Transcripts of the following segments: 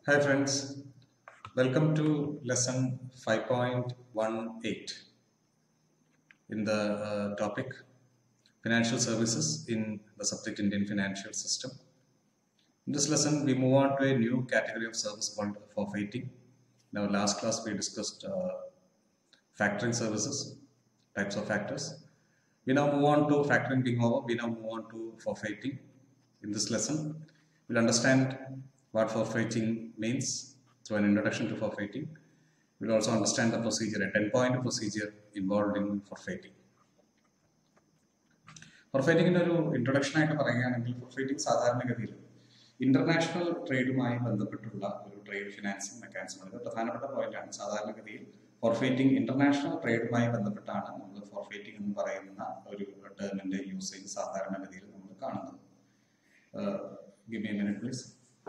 Hi friends, welcome to lesson 5.18 in the uh, topic financial services in the subject Indian financial system. In this lesson, we move on to a new category of service called forfeiting. In our last class, we discussed uh, factoring services, types of factors. We now move on to factoring being over, we now move on to forfeiting. In this lesson, we'll understand what forfeiting means through an introduction to forfeiting. We'll also understand the procedure, a 10 point procedure involved in forfeiting. ഫോർഫൈറ്റിങ്ങിൻ്റെ ഒരു introduction ആയിട്ട് പറയുകയാണെങ്കിൽ forfaiting സാധാരണഗതിയിൽ international ട്രേഡുമായി ബന്ധപ്പെട്ടുള്ള ഒരു trade financing mechanism ഇത് പ്രധാനപ്പെട്ട പോയിന്റാണ് സാധാരണഗതിയിൽ ഫോർഫൈറ്റിംഗ് ഇന്റർനാഷണൽ ട്രേഡുമായി ബന്ധപ്പെട്ടാണ് നമ്മൾ ഫോർഫൈറ്റിംഗ് എന്ന് പറയുന്ന ഒരു ടേമിന്റെ യൂസേജ് സാധാരണഗതിയിൽ നമ്മൾ കാണുന്നത് give me minute please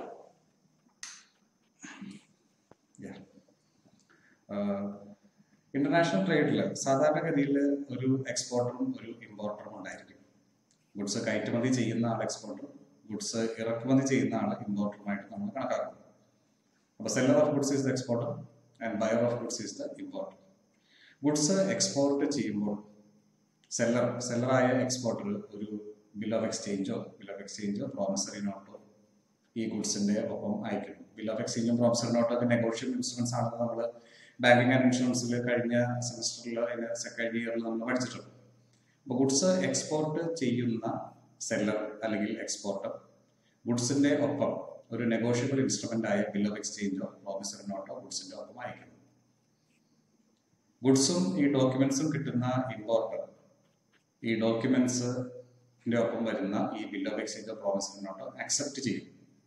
international ട്രേഡിൽ സാധാരണഗതിയിൽ ഒരു എക്സ്പോർട്ടറും ഒരു ഇമ്പോർട്ടറും ഉണ്ടായിരിക്കും ഗുഡ്സ് കയറ്റുമതി ചെയ്യുന്ന ആൾ എക്സ്പോർട്ടറും ഗുഡ്സ് ഇറക്കുമതി ചെയ്യുന്ന ആൾ ഇമ്പോർട്ടറുമായിട്ട് നമ്മൾ കണക്കാക്കുന്നു അപ്പോൾ seller of goods is the exporter and buyer of goods is the importer goods export ചെയ്യുമ്പോൾ സെല്ലർ സെല്ലറായ എക്സ്പോർട്ടർ ഒരു ബിൽ ഓഫ് എക്സ്ചേഞ്ചോ ബിൽ ഓഫ് എക്സ്ചേഞ്ചോ പ്രോമിസറി നോട്ടോ ഈ ഗുഡ്സിന്റെ ഒപ്പം അയക്കുന്നു ബിൽ ഓഫ് എക്സ്ചേഞ്ചും പ്രോമിസറി നോട്ടോ ഒക്കെ നെഗോഷ്യബിൾ ഇൻസ്ട്രുമെന്റ്സ് ആണെന്ന് നമ്മൾ ബാങ്കിങ് ആൻഡ് ഇൻഷുറൻസിൽ കഴിഞ്ഞ സെമസ്റ്ററിൽ അതിന് സെക്കൻഡ് ഇയറിൽ നമ്മൾ പഠിച്ചിട്ടുണ്ട് അപ്പോൾ ഗുഡ്സ് എക്സ്പോർട്ട് ചെയ്യുന്ന സെല്ലർ അല്ലെങ്കിൽ എക്സ്പോർട്ടർ ഗുഡ്സിന്റെ ഒപ്പം ഒരു നെഗോഷ്യബിൾ ഇൻസ്ട്രുമെന്റ് ആയ ബിൽ ഓഫ് എക്സ്ചേഞ്ചോ പ്രോമിസറി നോട്ടോ ഗുഡ്സിന്റെ ഒപ്പം അയക്കുന്നു ഗുഡ്സും ഈ ഡോക്യുമെന്റ്സും കിട്ടുന്ന ഇമ്പോർട്ടർ ഈ ഡോക്യുമെന്റ്സിന്റെ ഒപ്പം വരുന്ന ഈ ബിൽ ഓഫ് എക്സ്ചേഞ്ചോ പ്രോമിസറി നോട്ടോ അക്സെപ്റ്റ് ചെയ്യും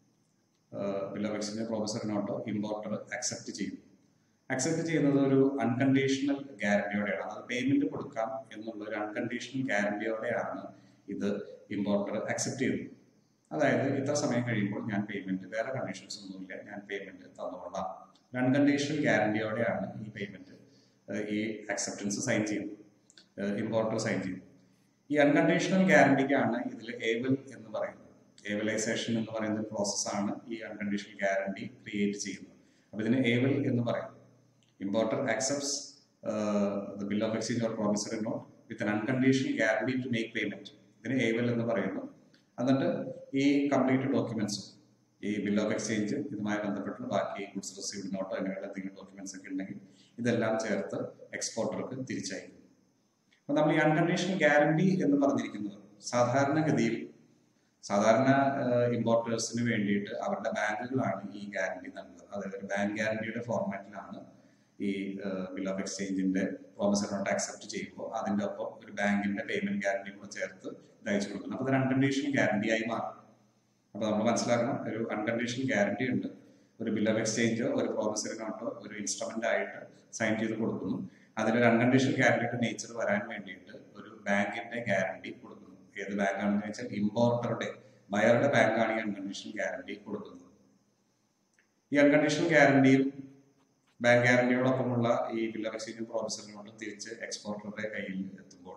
ബിൽ ഓഫ് എക്സ്ചേഞ്ചോ പ്രോമിസറി നോട്ടോ ഇമ്പോർട്ടർ അക്സെപ്റ്റ് ചെയ്യും അക്സെപ്റ്റ് ചെയ്യുന്നത് ഒരു അൺകണ്ടീഷണൽ ഗ്യാരണ്ടിയോടെയാണ് അത് പേയ്മെന്റ് കൊടുക്കാം എന്നുള്ള ഒരു അൺകണ്ടീഷണൽ ഗ്യാരണ്ടിയോടെയാണ് ഇത് ഇമ്പോർട്ടർ അക്സെപ്റ്റ് ചെയ്യുന്നത് അതായത് ഇത്ര സമയം കഴിയുമ്പോൾ ഞാൻ പേയ്മെന്റ് വേറെ കണ്ടീഷൻസ് ഒന്നുമില്ല ഞാൻ പേയ്മെന്റ് തന്നുകൊള്ളാം അൺകണ്ടീഷണൽ ഗ്യാരണ്ടിയോടെയാണ് ഈ പേയ്മെന്റ് ഈ അക്സെപ്റ്റൻസ് സൈൻ ചെയ്യുന്നത് ഇമ്പോർട്ടർ സൈൻ ചെയ്യുന്നത് ഈ അൺകണ്ടീഷണൽ ഗ്യാരണ്ടിക്കാണ് ഇതിൽ ഏവൽ എന്ന് പറയുന്നത് ഏവലൈസേഷൻ എന്ന് പറയുന്ന പ്രോസസ്സാണ് ഈ അൺകണ്ടീഷണൽ ഗ്യാരണ്ടി ക്രിയേറ്റ് ചെയ്യുന്നത് അപ്പോൾ ഇതിന് ഏവൽ എന്ന് പറയും importer accepts uh, the bill of exchange or promissory note with an unconditional guarantee to make payment ഇതിന് ഏവൽ എന്ന് പറയുന്നു എന്നിട്ട് ഈ കംപ്ലീറ്റ് ഡോക്യുമെന്റ്സും ഈ ബിൽ ഓഫ് എക്സ്ചേഞ്ച് ഇതുമായി ബന്ധപ്പെട്ടുള്ള ബാക്കി ഗുഡ്സ് റിസീവ്ഡ് നോട്ടോ അങ്ങനെയുള്ള എന്തെങ്കിലും ഡോക്യുമെന്റ്സ് ഒക്കെ ഉണ്ടെങ്കിൽ ഇതെല്ലാം ചേർത്ത് എക്സ്പോർട്ടർക്ക് തിരിച്ചയക്കും അപ്പൊ നമ്മൾ ഈ അൺകണ്ടീഷണൽ ഗ്യാരണ്ടി എന്ന് പറഞ്ഞിരിക്കുന്നത് സാധാരണഗതിയിൽ സാധാരണ ഇമ്പോർട്ടേഴ്സിന് വേണ്ടിയിട്ട് അവരുടെ ബാങ്കുകളാണ് ഈ ഗ്യാരണ്ടി നൽകുന്നത് അതായത് ഒരു ബാങ്ക് ഗ്യാരണ്ടിയുടെ ഫോർമാറ്റിലാണ് ഈ ബിൽ ഓഫ് എക്സ്ചേഞ്ചിന്റെ പ്രോമിസറി നോട്ട് അക്സെപ്റ്റ് ചെയ്യുമ്പോൾ അതിന്റെ ഒപ്പം ഒരു ബാങ്കിന്റെ പേയ്മെന്റ് ഗ്യാരണ്ടി കൂടെ ചേർത്ത് ഇത് അയച്ചു കൊടുക്കുന്നു അപ്പോൾ അത് അൺകണ്ടീഷണൽ ഗ്യാരണ്ടി ആയി മാറും അപ്പോൾ നമ്മൾ മനസ്സിലാക്കണം ഒരു അൺകണ്ടീഷണൽ ഗ്യാരണ്ടി ഉണ്ട് ഒരു ബിൽ ഓഫ് എക്സ്ചേഞ്ചോ ഒരു പ്രോമിസറി നോട്ടോ ഒരു ഇൻസ്ട്രുമെന്റ് ആയിട്ട് സൈൻ ചെയ്ത് കൊടുക്കുന്നു അതിലൊരു അൺകണ്ടീഷണൽ ഗ്യാരണ്ടിയുടെ നേച്ചർ വരാൻ വേണ്ടിയിട്ട് ഒരു ബാങ്കിന്റെ ഗ്യാരണ്ടി കൊടുക്കുന്നു ഏത് ബാങ്കാണെന്ന് വെച്ചാൽ ഇമ്പോർട്ടറുടെ ബയറുടെ ബാങ്കാണ് ഈ അൺകണ്ടീഷണൽ ഗ്യാരണ്ടി കൊടുക്കുന്നത് ഈ അൺകണ്ടീഷണൽ ഗ്യാരണ്ടിയും ബാങ്ക് ഗ്യാരണ്ടിയോടൊപ്പമുള്ള ഈ ബിൽ ഓഫ് എക്സ്ചേഞ്ചും പ്രോമിസറി നോട്ടും തിരിച്ച് എക്സ്പോർട്ടറുടെ കയ്യിൽ എത്തുമ്പോൾ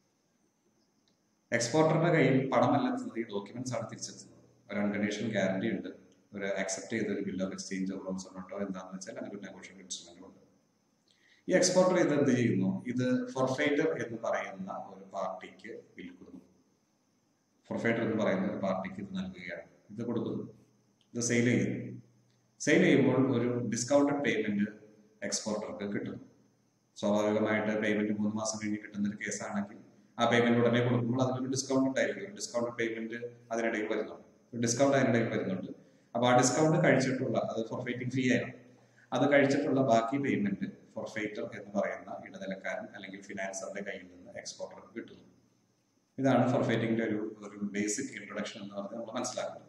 എക്സ്പോർട്ടറുടെ കയ്യിൽ പണമല്ലെത്തുന്നത് ഈ ഡോക്യുമെന്റ്സ് ആണ് തിരിച്ചെത്തുന്നത് ഒരു അൺകണ്ടീഷണൽ ഗ്യാരണ്ടി ഉണ്ട് ഒരു അക്സെപ്റ്റ് ചെയ്ത ഒരു ബിൽ ഓഫ് എക്സ്ചേഞ്ചോ പ്രോമിസറി നോട്ടോ എന്താണെന്ന് വെച്ചാൽ അങ്ങനെ ഒരു നെഗോഷ്യബിൾ ഇൻസ്ട്രുമെന്റ് ഉണ്ട് ഈ എക്സ്പോർട്ടർ ഇത് എന്ത് ചെയ്യുന്നു ഇത് ഫോർഫൈറ്റർ എന്ന് പറയുന്ന ഒരു പാർട്ടിക്ക് വിൽക്കുന്നു ഫോർഫൈറ്റർ എന്ന് പറയുന്ന ഒരു പാർട്ടിക്ക് ഇത് നൽകുകയാണ് ഇത് കൊടുക്കുന്നു ഇത് സെയിൽ ചെയ്യുന്നു സെയിൽ ചെയ്യുമ്പോൾ ഒരു ഡിസ്കൗണ്ടഡ് പേയ്മെന്റ് എക്സ്പോർട്ടർക്ക് കിട്ടും സ്വാഭാവികമായിട്ട് പേയ്മെന്റ് മൂന്ന് മാസം കഴിഞ്ഞ് കിട്ടുന്ന ഒരു കേസാണെങ്കിൽ ആ പേയ്മെന്റ് ഉടനെ കൊടുക്കുമ്പോൾ അതിലൊരു ഡിസ്കൗണ്ട് ഉണ്ടായിരിക്കും ഒരു ഡിസ്കൗണ്ട് പേയ്മെന്റ് അതിനിടയിൽ വരുന്നുണ്ട് ഒരു ഡിസ്കൗണ്ട് അതിനിടയിൽ വരുന്നുണ്ട് അപ്പൊ ആ ഡിസ്കൗണ്ട് കഴിച്ചിട്ടുള്ള അത് ഫോർഫൈറ്റിംഗ് ഫീ ആണ് അത് കഴിച്ചിട്ടുള്ള ബാക്കി പേയ്മെന്റ് ഫോർഫൈറ്റർ എന്ന് പറയുന്ന ഇടനിലക്കാരൻ അല്ലെങ്കിൽ ഫിനാൻസറുടെ കയ്യിൽ നിന്ന് എക്സ്പോർട്ടർക്ക് കിട്ടുന്നു ഇതാണ് ഫോർഫൈറ്റിംഗിന്റെ ഒരു ഒരു ബേസിക് ഇൻട്രൊഡക്ഷൻ എന്ന് പറഞ്ഞാൽ നമ്മൾ മനസ്സിലാക്കുന്നത്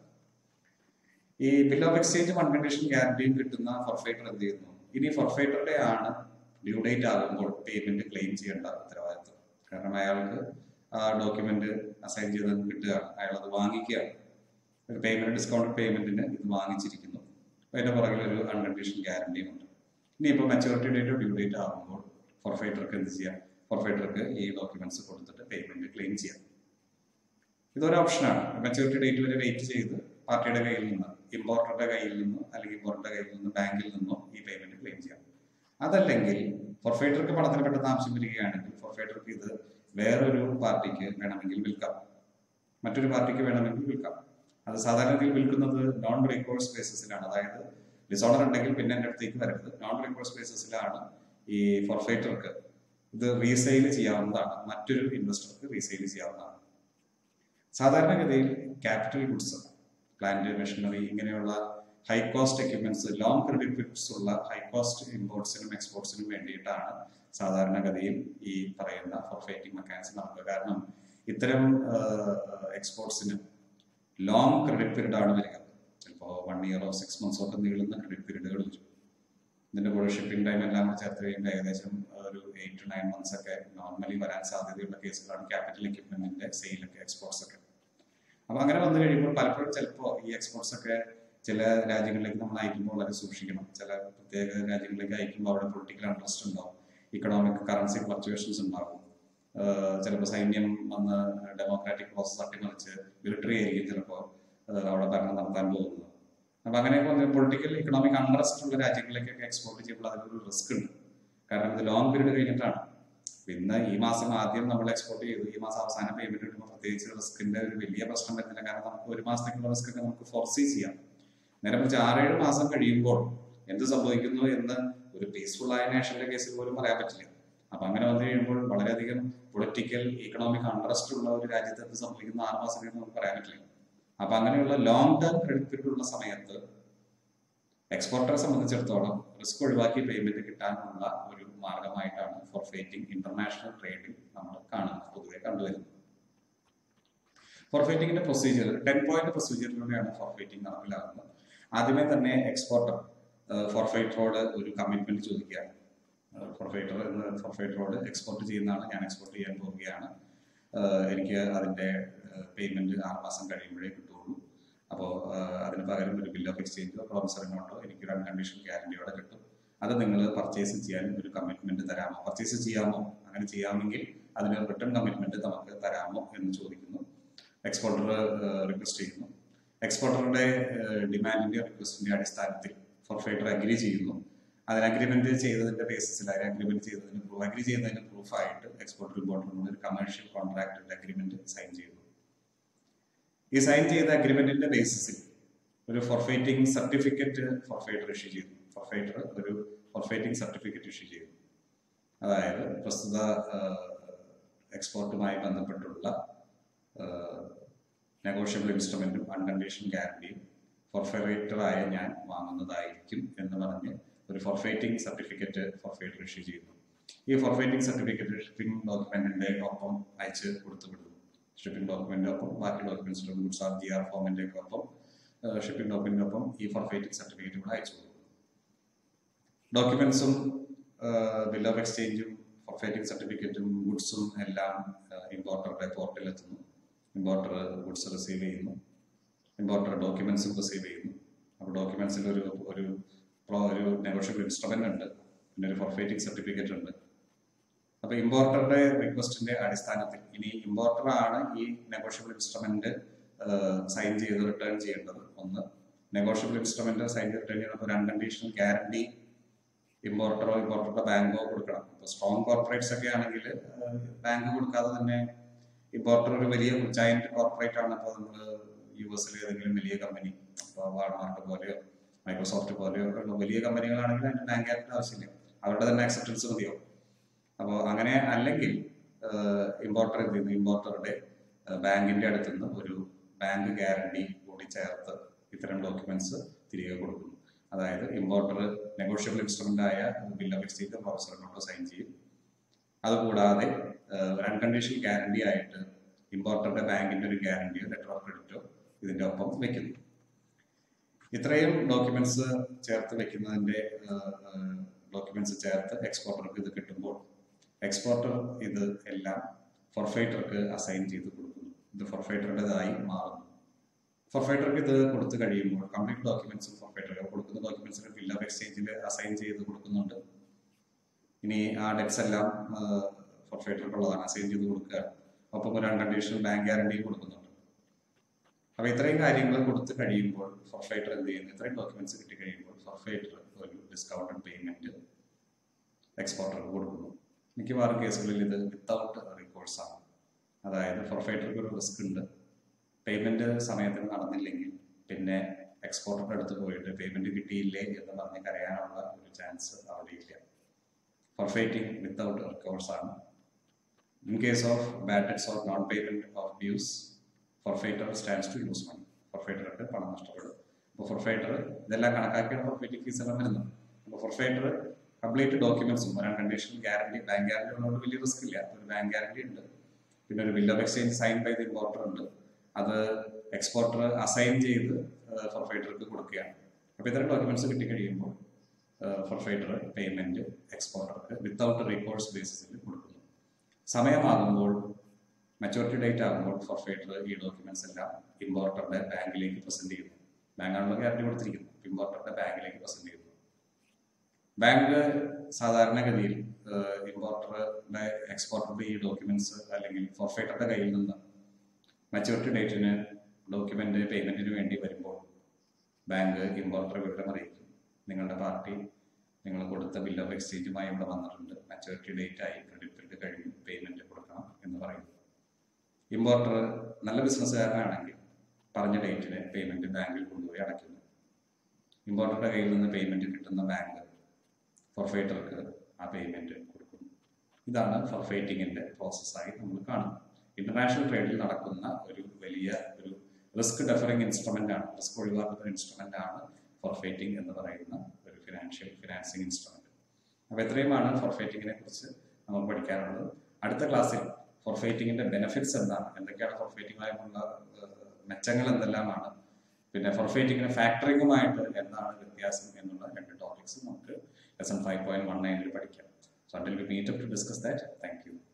ഈ ബിൽ ഓഫ് എക്സ്ചേഞ്ചും അൺകണ്ടീഷൻ ഗ്യാരണ്ടിയും കിട്ടുന്ന ഫോർഫൈറ്റർ എന്ത് ചെയ്യുന്നു ഇനി ഫോർഫൈറ്ററുടെ ആണ് ഡ്യൂ ഡേറ്റ് ആകുമ്പോൾ പേയ്മെന്റ് ക്ലെയിം ചെയ്യേണ്ട ഉത്തരവാദിത്വം കാരണം അയാൾക്ക് ആ ഡോക്യുമെന്റ് അസൈൻ ചെയ്ത് കിട്ടുകയാണ് അയാൾ അത് വാങ്ങിക്കുകയാണ് ഒരു പേയ്മെന്റ് ഡിസ്കൗണ്ട് പേയ്മെന്റിന് ഇത് വാങ്ങിച്ചിരിക്കുന്നു അതിന്റെ പുറകിൽ ഒരു അൺകണ്ടീഷൻ ഗ്യാരണ്ടിയും ഉണ്ട് ഇനിയിപ്പോൾ മെച്ചൂരിറ്റി ഡേറ്റ് ഡ്യൂ ഡേറ്റ് ആകുമ്പോൾ ഫോർഫൈറ്റർക്ക് എന്ത് ചെയ്യാം ഫോർഫൈറ്റർക്ക് ഈ ഡോക്യുമെന്റ്സ് കൊടുത്തിട്ട് പേയ്മെന്റ് ക്ലെയിം ചെയ്യാം ഇതൊരു ഓപ്ഷനാണ് മെച്ചൂരിറ്റി ഡേറ്റ് വരെ വെയിറ്റ് ചെയ്ത് പാർട്ടിയുടെ കയ്യിൽ നിന്ന് ഇമ്പോർട്ടറുടെ കയ്യിൽ നിന്നോ അല്ലെങ്കിൽ ഇമ്പോർട്ടറുടെ കയ്യിൽ നിന്ന് ബാങ്കിൽ നിന്നോ ഈ പേയ്മെന്റ് ക്ലെയിം ചെയ്യാം അതല്ലെങ്കിൽ ഫോർഫൈറ്റർക്ക് പണത്തിന് പെട്ടെന്ന് ആവശ്യം വരികയാണെങ്കിൽ ഫോർഫൈറ്റർക്ക് ഇത് വേറൊരു പാർട്ടിക്ക് വേണമെങ്കിൽ വിൽക്കാം മറ്റൊരു പാർട്ടിക്ക് വേണമെങ്കിൽ വിൽക്കാം അത് സാധാരണഗതിയിൽ വിൽക്കുന്നത് നോൺ റീകോഴ്സ് ബേസിസിലാണ് അതായത് ഡിസോർഡർ ഉണ്ടെങ്കിൽ പിന്നെ എൻ്റെ അടുത്തേക്ക് വരരുത് നോൺ റീകോഴ്സ് ബേസിസിലാണ് ഈ ഫോർഫൈറ്റർക്ക് ഇത് റീസെയിൽ ചെയ്യാവുന്നതാണ് മറ്റൊരു ഇൻവെസ്റ്റർക്ക് റീസെയിൽ ചെയ്യാവുന്നതാണ് സാധാരണഗതിയിൽ ക്യാപിറ്റൽ ഗുഡ്സ് പ്ലാന്റ് മെഷീനറി ഇങ്ങനെയുള്ള high cost equipments long credit periods ഉള്ള ഹൈ കോസ്റ്റ് ഇമ്പോർട്സിനും എക്സ്പോർട്സിനും വേണ്ടിയിട്ടാണ് സാധാരണഗതിയിൽ ഈ പറയുന്ന ഫോർഫൈറ്റിംഗ് മെക്കാനിസം നടക്കുക കാരണം ഇത്തരം എക്സ്പോർട്സിന് ലോങ് ക്രെഡിറ്റ് പീരീഡ് ആണ് വരിക ചിലപ്പോൾ വൺ ഇയറോ സിക്സ് മന്ത്സോ ഒക്കെ നീളുന്ന ക്രെഡിറ്റ് പീരീഡുകൾ വരും ഇതിന്റെ കൂടെ ഷിപ്പിംഗ് ടൈം എല്ലാം കൂടെ ചേർത്ത് കഴിയുമ്പോൾ ഏകദേശം ഒരു എയ്റ്റ് ടു നയൻ മന്ത്സ് ഒക്കെ നോർമലി വരാൻ സാധ്യതയുള്ള കേസുകളാണ് ക്യാപിറ്റൽ എക്യുപ്മെന്റിന്റെ സെയിലൊക്കെ എക്സ്പോർട്സ് ഒക്കെ അപ്പൊ അങ്ങനെ വന്നു കഴിയുമ്പോൾ പലപ്പോഴും ചിലപ്പോൾ ഈ എക്സ്പോർട്സ് ഒക്കെ ചില രാജ്യങ്ങളിലേക്ക് നമ്മൾ അയക്കുമ്പോൾ വളരെ സൂക്ഷിക്കണം ചില പ്രത്യേക രാജ്യങ്ങളിലേക്ക് അയക്കുമ്പോൾ അവിടെ പൊളിറ്റിക്കൽ അൺട്രസ്റ്റ് ഉണ്ടാവും ഇക്കണോമിക് കറൻസി ഫ്ലക്ച്വേഷൻസ് ഉണ്ടാകും ചിലപ്പോൾ സൈന്യം വന്ന് ഡെമോക്രാറ്റിക് പ്രോസസ് അട്ടിമറിച്ച് മിലിറ്ററി ആയിരിക്കും ചിലപ്പോൾ അവിടെ ഭരണം നടത്താൻ പോകുന്നത് അപ്പൊ അങ്ങനെയൊക്കെ വന്ന് പൊളിറ്റിക്കൽ ഇക്കണോമിക് അൺട്രസ്റ്റ് ഉള്ള രാജ്യങ്ങളിലേക്കൊക്കെ എക്സ്പോർട്ട് ചെയ്യുമ്പോൾ അതിലൊരു റിസ്ക് ഉണ്ട് കാരണം ഇത് ലോങ് പീരീഡ് കഴിഞ്ഞിട്ടാണ് ഇന്ന് ഈ മാസം ആദ്യം നമ്മൾ എക്സ്പോർട്ട് ചെയ്തു ഈ മാസം അവസാനം പേയ്മെന്റ് കിട്ടുമ്പോൾ പ്രത്യേകിച്ച് റിസ്കിന്റെ ഒരു വലിയ പ്രശ്നം വരുന്നില്ല കാരണം നമുക്ക് ഒരു മാസത്തേക്കുള്ള റിസ്ക് ഒക്കെ നമുക്ക് ഫോർസീ ചെയ്യാം നേരെ മറിച്ച് ആറേഴ് മാസം കഴിയുമ്പോൾ എന്ത് സംഭവിക്കുന്നു എന്ന് ഒരു പീസ്ഫുൾ ആയ നാഷണൽ കേസിൽ പോലും പറയാൻ പറ്റില്ല അപ്പൊ അങ്ങനെ വന്നു കഴിയുമ്പോൾ വളരെയധികം പൊളിറ്റിക്കൽ ഇക്കണോമിക് അൺട്രസ്റ്റ് ഉള്ള ഒരു രാജ്യത്ത് എന്ത് സംഭവിക്കുന്ന ആറ് മാസം കഴിയുമ്പോൾ നമുക്ക് പറയാൻ പറ്റില്ല അപ്പൊ അങ്ങനെയുള്ള ലോങ് ടേം ക്രെഡിറ്റ് പീരീഡ് ഉള്ള സമയത്ത് എക്സ്പോർട്ടറെ സംബന്ധിച്ചിടത്തോളം റിസ്ക് ഒഴിവാക്കി പേയ്മെന്റ് കിട്ടാനുള്ള ഒരു മാർഗമായിട്ടാണ് ഫോർഫൈറ്റിംഗ് ഇന്റർനാഷണൽ ട്രേഡിൽ നമ്മൾ കാണുന്നത് പൊതുവെ കണ്ടുവരുന്നത് ഫോർഫൈറ്റിംഗിന്റെ പ്രൊസീജിയർ ടെൻ പോയിന്റ് പ്രൊസീജിയറിലൂടെയാണ് ഫോർഫൈറ്റിംഗ് നടപ്പിലാകുന്നത് ആദ്യമേ തന്നെ എക്സ്പോർട്ടർ ഫോർഫൈറ്ററോട് ഒരു കമ്മിറ്റ്മെന്റ് ചോദിക്കുക ഫോർഫൈറ്റർ എന്ന് ഫോർഫൈറ്ററോട് എക്സ്പോർട്ട് ചെയ്യുന്നതാണ് ഞാൻ എക്സ്പോർട്ട് ചെയ്യാൻ പോവുകയാണ് എനിക്ക് അതിന്റെ പേയ്മെന്റ് ആറ് മാസം കഴിയുമ്പോഴേ കിട്ടുള്ളൂ അപ്പോൾ അതിന് പകരം ഒരു ബിൽ ഓഫ് എക്സ്ചേഞ്ചോ പ്രോമിസറി നോട്ടോ എനിക്ക് ഒരു അൺകണ്ടീഷണൽ ഗ്യാരണ്ടിയോടെ കിട്ടും അത് നിങ്ങൾ പർച്ചേസ് ചെയ്യാൻ ഒരു കമ്മിറ്റ്മെന്റ് തരാമോ പർച്ചേസ് ചെയ്യാമോ അങ്ങനെ ചെയ്യാമെങ്കിൽ അതിന് റിട്ടേൺ കമ്മിറ്റ്മെന്റ് നമുക്ക് തരാമോ എന്ന് ചോദിക്കുന്നു എക്സ്പോർട്ടർ റിക്വസ്റ്റ് ചെയ്യുന്നു എക്സ്പോർട്ടറുടെ ഡിമാൻഡിന്റെ റിക്വസ്റ്റിന്റെ അടിസ്ഥാനത്തിൽ ഫോർഫൈറ്റർ അഗ്രി ചെയ്യുന്നു അതിന് അഗ്രിമെന്റ് ചെയ്തതിന്റെ ബേസിസിൽ അതിന് അഗ്രിമെന്റ് ചെയ്തതിന് പ്രൂഫ് അഗ്രി ചെയ്യുന്നതിന് പ്രൂഫായിട്ട് എക്സ്പോർട്ടർ ഇമ്പോർട്ടറിനോട് ഒരു കമേഴ്ഷ്യൽ കോൺട്രാക്ടിന്റെ അഗ്രിമെന്റ് സൈൻ ചെയ്യുന്നു ഈ സൈൻ ചെയ്ത അഗ്രിമെന്റിന്റെ ബേസിസിൽ ഒരു ഫോർഫൈറ്റിംഗ് സർട്ടിഫിക്കറ്റ് ഫോർഫൈറ്റർ ഇഷ്യൂ ചെയ്തു ഫോർഫൈറ്റർ ഒരു ഫോർഫൈറ്റിംഗ് സർട്ടിഫിക്കറ്റ് ഇഷ്യൂ ചെയ്തു അതായത് പ്രസ്തുത എക്സ്പോർട്ടുമായി ബന്ധപ്പെട്ടുള്ള നെഗോഷ്യബിൾ ഇൻസ്ട്രുമെന്റും അൺകണ്ടീഷൻ ഗ്യാരണ്ടിയും ഫോർഫൈറ്ററായ ഞാൻ വാങ്ങുന്നതായിരിക്കും എന്ന് പറഞ്ഞ് ഒരു ഫോർഫൈറ്റിംഗ് സർട്ടിഫിക്കറ്റ് ഫോർഫൈറ്റർ ഇഷ്യൂ ചെയ്യുന്നു ഈ ഫോർഫൈറ്റിംഗ് സർട്ടിഫിക്കറ്റ് ഷിപ്പിംഗ് ഡോക്യുമെന്റിന്റെ ഒപ്പം അയച്ച് കൊടുത്തു വിടുന്നു ഷിപ്പിംഗ് ഡോക്യുമെന്റിന്റെ ഒപ്പം ബാക്കി ഡോക്യുമെന്റ്സിന്റെ ഗുഡ്സ് ആർ ജി ആർ ഫോമിന്റെ ഒക്കെ ഒപ്പം ഷിപ്പിംഗ് ഡോക്യുമെന്റിന്റെ ഒപ്പം ഈ ഫോർഫൈറ്റിംഗ് സർട്ടിഫിക്കറ്റ് കൂടെ അയച്ചു കൊടുക്കും ഡോക്യുമെന്റ്സും ബിൽ ഓഫ് എക്സ്ചേഞ്ചും ഫോർഫൈറ്റിംഗ് സർട്ടിഫിക്കറ്റും ഗുഡ്സും എല്ലാം ഇമ്പോർട്ടറുടെ പോർട്ടിൽ എത്തുന്നു ഇമ്പോർട്ടർ ഗുഡ്സ് റിസീവ് ചെയ്യുന്നു ഇമ്പോർട്ടർ ഡോക്യുമെന്റ്സും റിസീവ് ചെയ്യുന്നു അപ്പോൾ ഡോക്യുമെന്റ്സിൽ ഒരു ഒരു ഒരു നെഗോഷ്യബിൾ ഇൻസ്ട്രുമെന്റ് ഉണ്ട് പിന്നെ ഒരു ഫോർഫൈറ്റിംഗ് സർട്ടിഫിക്കറ്റ് ഉണ്ട് അപ്പൊ ഇമ്പോർട്ടറുടെ റിക്വസ്റ്റിന്റെ അടിസ്ഥാനത്തിൽ ഇനി ഇമ്പോർട്ടർ ആണ് ഈ നെഗോഷ്യബിൾ ഇൻസ്ട്രുമെന്റ് സൈൻ ചെയ്ത് റിട്ടേൺ ചെയ്യേണ്ടത് ഒന്ന് നെഗോഷ്യബിൾ ഇൻസ്ട്രുമെന്റ് സൈൻ ചെയ്ത് റിട്ടേൺ ചെയ്യുന്നത് ഒരു അൺകണ്ടീഷണൽ ഗ്യാരണ്ടി ഇമ്പോർട്ടറോ ഇമ്പോർട്ടറുടെ ബാങ്കോ കൊടുക്കണം ഇപ്പൊ സ്ട്രോങ് കോർപ്പറേറ്റ്സ് ഒക്കെ ആണെങ്കിൽ ബാങ്ക് കൊടുക്കാതെ തന്നെ ഇമ്പോർട്ടർ ഒരു വലിയ ജയന്റ് കോർപ്പറേറ്റ് ആണ് അപ്പോൾ നമ്മൾ യു എസിലെ ഏതെങ്കിലും വലിയ കമ്പനി ഇപ്പോൾ വാൾമാർട്ട് പോലെയോ മൈക്രോസോഫ്റ്റ് പോലെയോ ഉള്ള വലിയ കമ്പനികളാണെങ്കിൽ അതിന്റെ ബാങ്ക് ഗ്യാരണ്ടി ആവശ്യമില്ല അവരുടെ തന്നെ അക്സെപ്റ്റൻസ് മതിയോ അപ്പോൾ അങ്ങനെ അല്ലെങ്കിൽ ഇമ്പോർട്ടർ എന്ത് ചെയ്യുന്നു ഇമ്പോർട്ടറുടെ ബാങ്കിന്റെ അടുത്ത് നിന്ന് ഒരു ബാങ്ക് ഗ്യാരണ്ടി കൂടി ചേർത്ത് ഇത്തരം ഡോക്യുമെന്റ്സ് തിരികെ കൊടുക്കുന്നു അതായത് ഇമ്പോർട്ടർ നെഗോഷ്യബിൾ ഇൻസ്ട്രുമെന്റ് ആയ ബിൽ ഓഫ് എക്സ്ചേഞ്ച് പ്രൊഫസറിനോട് സൈൻ ചെയ്യും അതുകൂടാതെ ഒരു അൺകണ്ടീഷണൽ ഗ്യാരണ്ടി ആയിട്ട് ഇമ്പോർട്ടറുടെ ബാങ്കിന്റെ ഒരു ഗ്യാരണ്ടിയോ ലെറ്റർ ഓഫ് ക്രെഡിറ്റോ ഇതിന്റെ ഒപ്പം വെക്കുന്നു ഇത്രയും ഡോക്യുമെന്റ്സ് ചേർത്ത് വെക്കുന്നതിന്റെ ഡോക്യുമെന്റ്സ് ചേർത്ത് എക്സ്പോർട്ടർക്ക് ഇത് കിട്ടുമ്പോൾ എക്സ്പോർട്ടർ ഇത് എല്ലാം ഫോർഫൈറ്റർക്ക് അസൈൻ ചെയ്ത് കൊടുക്കുന്നു ഇത് ഫോർഫൈറ്ററുടേതായി മാറുന്നു ഫോർഫൈറ്റർക്ക് ഇത് കൊടുത്തു കഴിയുമ്പോൾ കംപ്ലീറ്റ് ഡോക്യുമെന്റ്സ് ഫോർഫൈറ്റർ കൊടുക്കുന്ന ഡോക്യുമെന്റ്സിന് ബിൽ ഓഫ് എക്സ്ചേഞ്ചിൽ അസൈൻ ചെയ്ത് കൊടുക്കുന്നുണ്ട് ഇനി ആ ഡെറ്റ്സ് എല്ലാം ഫോർഫൈറ്റർക്കുള്ളതാണ് അസൈൻ ചെയ്ത് കൊടുക്കുക ഒപ്പം ഒരു അൺകണ്ടീഷണൽ ബാങ്ക് ഗ്യാരണ്ടിയും കൊടുക്കുന്നുണ്ട് അപ്പോൾ ഇത്രയും കാര്യങ്ങൾ കൊടുത്ത് കഴിയുമ്പോൾ ഫൊർഫൈറ്റർ എന്ത് ചെയ്യുന്നു ഇത്രയും ഡോക്യുമെന്റ്സ് കിട്ടി കഴിയുമ്പോൾ ഫൊർഫൈറ്റർ ഒരു ഡിസ്കൗണ്ടഡ് പേയ്മെന്റ് എക്സ്പോർട്ടർക്ക് കൊടുക്കുന്നു മിക്കവാറും കേസുകളിൽ ഇത് വിത്തൗട്ട് റിക്കോഴ്സ് ആണ് അതായത് ഫൊർഫൈറ്റർക്ക് ഒരു റിസ്ക് ഉണ്ട് പേയ്മെന്റ് സമയത്തിന് നടന്നില്ലെങ്കിൽ പിന്നെ എക്സ്പോർട്ടറുടെ അടുത്ത് പോയിട്ട് പേയ്മെന്റ് കിട്ടിയില്ലേ എന്ന് പറഞ്ഞ് കരയാനുള്ള ഒരു ചാൻസ് അവിടെ ഇല്ല ഫൊർഫൈറ്റിംഗ് വിത്തൗട്ട് റിക്കോഴ്സ് ആണ് in case of bad debts or non payment of dues forfaiter stands to lose money ഫൊർഫൈറ്റർക്ക് പണം നഷ്ടപ്പെടും അപ്പോൾ ഫൊർഫൈറ്റർ ഇതെല്ലാം കണക്കാക്കിയാണ് ഫൊർഫൈറ്റിംഗ് ഫീസ് എല്ലാം വരുന്നത് അപ്പോൾ ഫൊർഫൈറ്റർ കംപ്ലീറ്റ് ഡോക്യുമെന്റ്സും ഒരു അൺകണ്ടീഷണൽ ഗ്യാരണ്ടി ബാങ്ക് ഗ്യാരണ്ടി ഉള്ളതുകൊണ്ട് വലിയ റിസ്ക് ഇല്ല ഒരു ബാങ്ക് ഗ്യാരണ്ടി ഉണ്ട് പിന്നെ ഒരു bill of exchange sign by the importer ഉണ്ട് അത് എക്സ്പോർട്ടർ അസൈൻ ചെയ്ത് ഫൊർഫൈറ്റർക്ക് കൊടുക്കുകയാണ് അപ്പോൾ ഇത്തരം ഡോക്യുമെന്റ്സ് കിട്ടിക്കഴിയുമ്പോൾ ഫൊർഫൈറ്റർ പേയ്മെന്റ് എക്സ്പോർട്ടർക്ക് വിത്തൗട്ട് റീകോഴ്സ് ബേസിസിൽ കൊടുക്കുന്നു സമയമാകുമ്പോൾ മെച്ചൂരിറ്റി ഡേറ്റ് ആകുമ്പോൾ ഫൊർഫൈറ്റർ ഈ ഡോക്യുമെന്റ്സ് എല്ലാം ഇമ്പോർട്ടറുടെ ബാങ്കിലേക്ക് പ്രസന്റ് ചെയ്യുന്നു ബാങ്കാണല്ലോ ഗ്യാരണ്ടി കൊടുത്തിരിക്കുന്നു ഇമ്പോർട്ടറുടെ ബാങ്കിലേക്ക് പ്രസന്റ് ചെയ്യുന്നു ബാങ്ക് സാധാരണഗതിയിൽ ഇമ്പോർട്ടറുടെ എക്സ്പോർട്ടറുടെ ഈ ഡോക്യുമെന്റ്സ് അല്ലെങ്കിൽ ഫോർഫൈറ്ററുടെ കയ്യിൽ നിന്ന് മെച്ചൂരിറ്റി ഡേറ്റിന് ഡോക്യുമെന്റ് പേയ്മെന്റിന് വേണ്ടി വരുമ്പോൾ ബാങ്ക് ഇമ്പോർട്ടറെ വിവരം അറിയിക്കും നിങ്ങളുടെ പാർട്ടി നിങ്ങൾ കൊടുത്ത ബിൽ ഓഫ് എക്സ്ചേഞ്ചുമായി ഇവിടെ വന്നിട്ടുണ്ട് മെച്ചൂരിറ്റി ഡേറ്റ് ആയി ക്രെഡിറ്റ് ബില്ല് കഴിഞ്ഞു പേയ്മെന്റ് കൊടുക്കണം എന്ന് പറയുന്നു ഇമ്പോർട്ടർ നല്ല ബിസിനസ്സുകാരനാണെങ്കിൽ പറഞ്ഞ ഡേറ്റിന് പേയ്മെന്റ് ബാങ്കിൽ കൊണ്ടുപോയി അടയ്ക്കുന്നു ഇമ്പോർട്ടറുടെ കയ്യിൽ നിന്ന് പേയ്മെന്റ് കിട്ടുന്ന ബാങ്ക് ഫൊർഫൈറ്റർക്ക് ആ പേയ്മെന്റ് കൊടുക്കുന്നു ഇതാണ് ഫൊർഫൈറ്റിങ്ങിന്റെ പ്രോസസ്സായി നമ്മൾ കാണുന്നത് ഇന്റർനാഷണൽ ട്രേഡിൽ നടക്കുന്ന ഒരു വലിയ ഒരു റിസ്ക് ഡെഫറിംഗ് ഇൻസ്ട്രുമെന്റ് ആണ് റിസ്ക് ഒഴിവാക്കുന്ന ഇൻസ്ട്രുമെന്റ് ആണ് ഫൊർഫൈറ്റിംഗ് എന്ന് പറയുന്ന ഒരു ഫിനാൻഷ്യൽ ഫിനാൻസിങ് ഇൻസ്ട്രുമെന്റ് അപ്പോൾ ഇത്രയുമാണ് ഫൊർഫൈറ്റിങ്ങിനെ കുറിച്ച് നമുക്ക് പഠിക്കാനുള്ളത് അടുത്ത ക്ലാസ്സിൽ ഫൊർഫൈറ്റിങ്ങിന്റെ ബെനിഫിറ്റ്സ് എന്താണ് എന്തൊക്കെയാണ് ഫൊർഫൈറ്റിങ്ങുമായിട്ടുള്ള മെച്ചങ്ങൾ എന്തെല്ലാമാണ് പിന്നെ ഫൊർഫൈറ്റിങ്ങിന് ഫാക്ടറിങ്ങുമായിട്ട് എന്താണ് വ്യത്യാസം എന്നുള്ള രണ്ട് ടോപ്പിക്സ് നമുക്ക് ലെസൺ ഫൈവ് പോയിന്റ് വൺ നയനിൽ പഠിക്കാം so until we meet up to discuss that thank U